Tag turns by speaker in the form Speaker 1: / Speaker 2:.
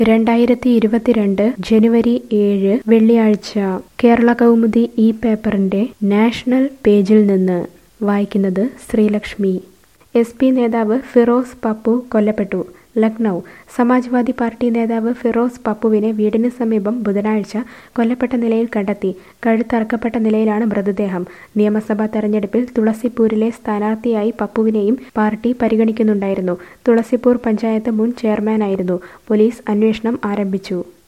Speaker 1: രണ്ടായിരത്തി ഇരുപത്തിരണ്ട് ജനുവരി ഏഴ് വെള്ളിയാഴ്ച കേരള കൗമുദി ഈ പേപ്പറിന്റെ നാഷണൽ പേജിൽ നിന്ന് വായിക്കുന്നത് ശ്രീലക്ഷ്മി എസ് പി നേതാവ് ഫിറോസ് പപ്പു കൊല്ലപ്പെട്ടു ലക്നൗ സമാജ്വാദി പാർട്ടി നേതാവ് ഫിറോസ് പപ്പുവിനെ വീടിന് സമീപം ബുധനാഴ്ച കൊല്ലപ്പെട്ട നിലയിൽ കണ്ടെത്തി കഴുത്തറക്കപ്പെട്ട നിലയിലാണ് മൃതദേഹം നിയമസഭാ തെരഞ്ഞെടുപ്പിൽ തുളസിപ്പൂരിലെ സ്ഥാനാർത്ഥിയായി പപ്പുവിനെയും പാർട്ടി പരിഗണിക്കുന്നുണ്ടായിരുന്നു തുളസിപ്പൂർ പഞ്ചായത്ത് മുൻ ചെയർമാനായിരുന്നു പോലീസ് അന്വേഷണം ആരംഭിച്ചു